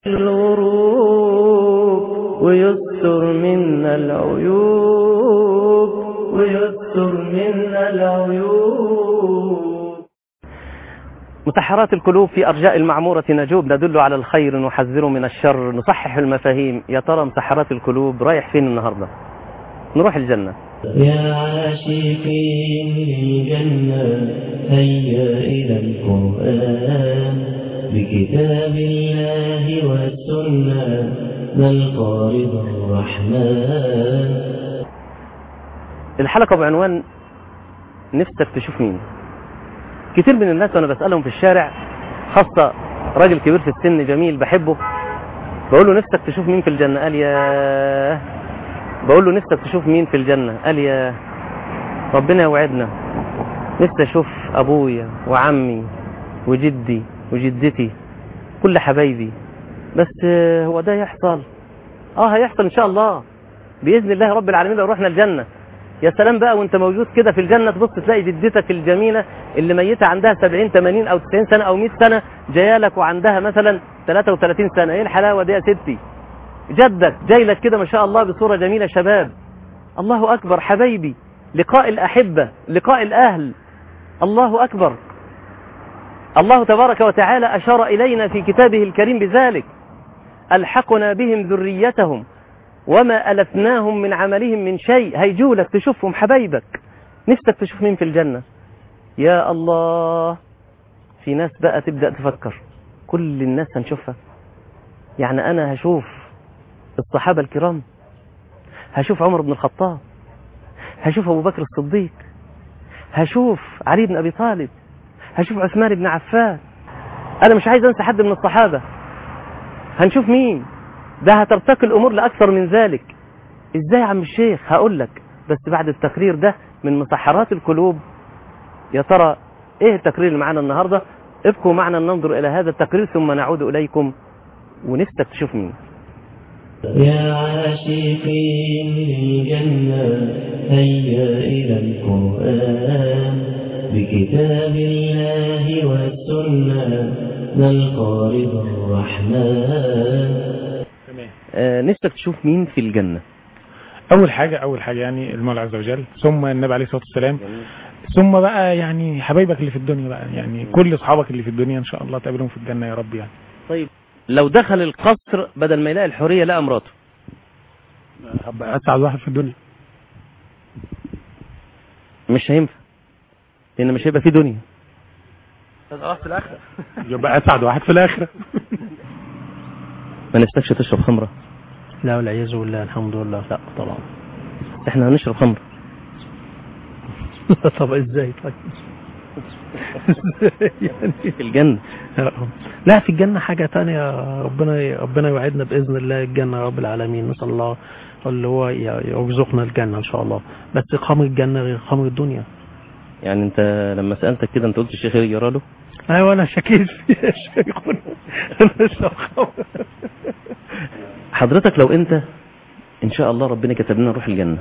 الغروب ويستر منا العيوب ويستر منا العيوب مسحرات القلوب في أرجاء المعمورة نجوب ندل على الخير نحذر من الشر نصحح المفاهيم يا ترى مسحرات القلوب رايح فين النهاردة نروح الجنة يا عاشقين للجنة هيا إلى القرآن بكتاب الله والسنة نلقى رضا الرحمن الحلقة بعنوان نفسك تشوف مين كتير من الناس وانا بسألهم في الشارع خاصة راجل كبير في السن جميل بحبه بقول له نفسك تشوف مين في الجنة قال يا بقول له نفسك تشوف مين في الجنة قال يا ربنا يوعدنا نفسي اشوف ابويا وعمي وجدي وجدتي كل حبايبي بس آه، هو ده يحصل اه هيحصل ان شاء الله باذن الله رب العالمين لو رحنا الجنه يا سلام بقى وانت موجود كده في الجنه تبص تلاقي جدتك الجميله اللي ميته عندها 70 80 او 90 سنه او 100 سنه جايه لك وعندها مثلا 33 سنه ايه الحلاوه دي يا ستي جدك جاي لك كده ما شاء الله بصوره جميله شباب الله اكبر حبايبي لقاء الاحبه لقاء الاهل الله اكبر الله تبارك وتعالى أشار إلينا في كتابه الكريم بذلك ألحقنا بهم ذريتهم وما ألفناهم من عملهم من شيء هيجولك تشوفهم حبايبك نفسك تشوف مين في الجنة يا الله في ناس بقى تبدأ تفكر كل الناس هنشوفها يعني أنا هشوف الصحابة الكرام هشوف عمر بن الخطاب هشوف أبو بكر الصديق هشوف علي بن أبي طالب هشوف عثمان بن عفان انا مش عايز انسى حد من الصحابه هنشوف مين ده هترتقي الامور لاكثر من ذلك ازاي يا عم الشيخ هقول لك بس بعد التقرير ده من مسحرات القلوب يا ترى ايه التقرير اللي معانا النهارده ابقوا معنا ننظر الى هذا التقرير ثم نعود اليكم ونفسك تشوف مين يا عاشقين للجنة هيا إلى القرآن بكتاب الله والسنة نلقى رضا الرحمن آه نفسك تشوف مين في الجنه اول حاجه اول حاجه يعني المولى عز وجل ثم النبي عليه الصلاه والسلام ثم بقى يعني حبايبك اللي في الدنيا بقى يعني كل اصحابك اللي في الدنيا ان شاء الله تقابلهم في الجنه يا رب يعني طيب لو دخل القصر بدل ما يلاقي الحريه لقى مراته هبقى اسعد واحد في الدنيا مش هينفع لان مش هيبقى في دنيا يبقى اسعد واحد في الاخره ما نفسكش تشرب خمره لا والعياذ بالله الحمد لله لا طبعا احنا هنشرب خمره طب ازاي طيب يعني في الجنه لا في الجنة حاجة تانية ربنا ربنا يوعدنا بإذن الله الجنة يا رب العالمين نسأل الله اللي هو يرزقنا الجنة إن شاء الله بس خمر الجنة غير خمر الدنيا يعني انت لما سالتك كده انت قلت الشيخ يرى له أيوة أنا شكيت فيها شيخنا أنا أشرب خمر حضرتك لو انت ان شاء الله ربنا كتب لنا نروح الجنه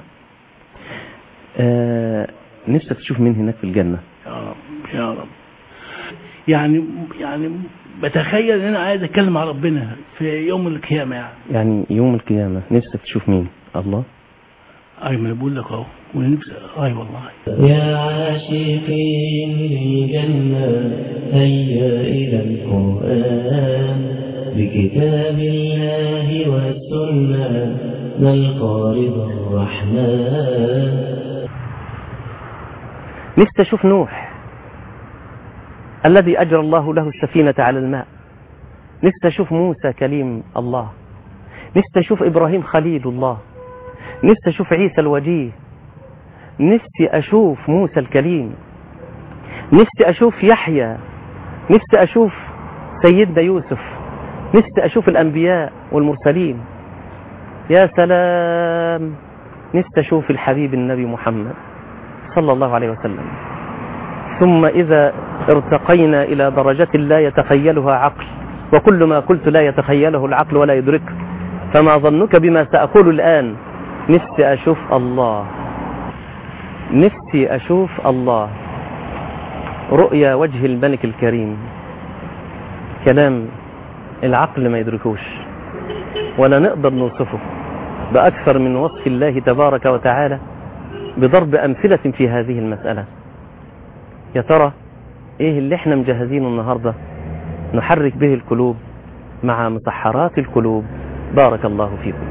آه نفسك تشوف مين هناك في الجنه يا رب يا رب يعني يعني بتخيل ان انا عايز اتكلم مع ربنا في يوم القيامه يعني يعني يوم القيامه نفسك تشوف مين الله اي ما أنا بقول لك اهو ونفسي اي والله يا عاشقين للجنة هيا إلى القرآن بكتاب الله والسنة نلقى رضا الرحمن نفسي اشوف نوح الذي اجرى الله له السفينه على الماء نفسي اشوف موسى كليم الله نفسي اشوف ابراهيم خليل الله نفسي اشوف عيسى الوجيه نفسي اشوف موسى الكليم نفسي اشوف يحيى نفسي اشوف سيدنا يوسف نفسي اشوف الانبياء والمرسلين يا سلام نفسي اشوف الحبيب النبي محمد صلى الله عليه وسلم ثم إذا ارتقينا إلى درجة لا يتخيلها عقل وكل ما قلت لا يتخيله العقل ولا يدركه فما ظنك بما سأقول الآن نفسي أشوف الله نفسي أشوف الله رؤيا وجه الملك الكريم كلام العقل ما يدركوش ولا نقدر نوصفه بأكثر من وصف الله تبارك وتعالى بضرب أمثلة في هذه المسألة يا ترى ايه اللي احنا مجهزينه النهاردة نحرك به القلوب مع مسحرات القلوب بارك الله فيكم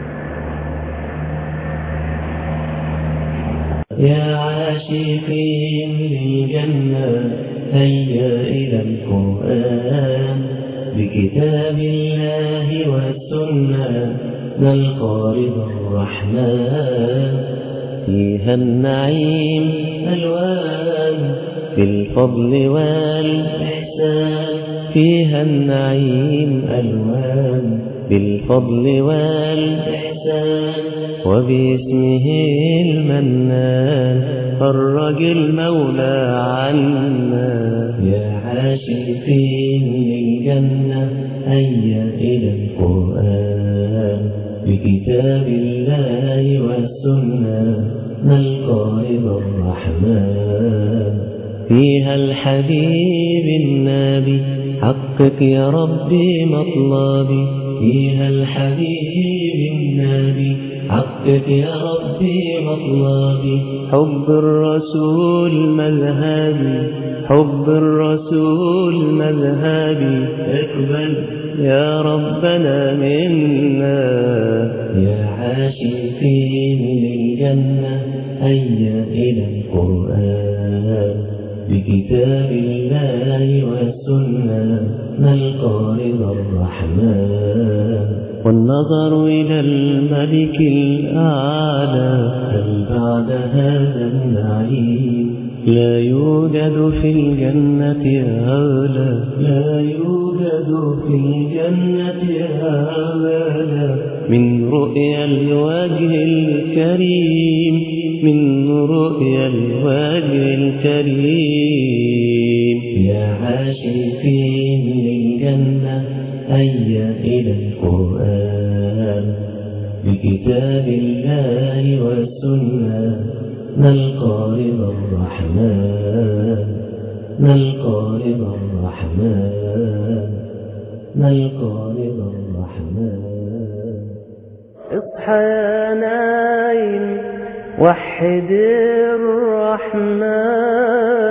يا عاشقين للجنة هيا إلى القرآن بكتاب الله والسنة نلقى رضا الرحمن فيها النعيم ألوان في الفضل والإحسان فيها النعيم ألوان بالفضل والإحسان وباسمه المنان فرج المولى عنا يا عاشقين للجنة هيا إلى القرآن بكتاب الله والسنة نلقى رضا الرحمن فيها الحبيب النبي حقق يا ربي مطلبي فيها الحبيب النبي حقق يا ربي مطلبي حب الرسول مذهبي حب الرسول مذهبي اقبل يا ربنا منا يا عاشقين للجنة هيا إلى القرآن بكتاب الله والسنة نلقى رضا الرحمن والنظر إلى الملك الأعلى هل بعد هذا النعيم لا يوجد في الجنة أغلى لا يوجد في الجنة أغلى من رؤيا الوجه الكريم من رؤيا الوجه الكريم يا عاشقين للجنة هيا إلى القرآن بكتاب الله والسنة نلقى رضا الرحمن نلقى رضا الرحمن نلقى رضا الرحمن اصحى يا نايم وحد الرحمن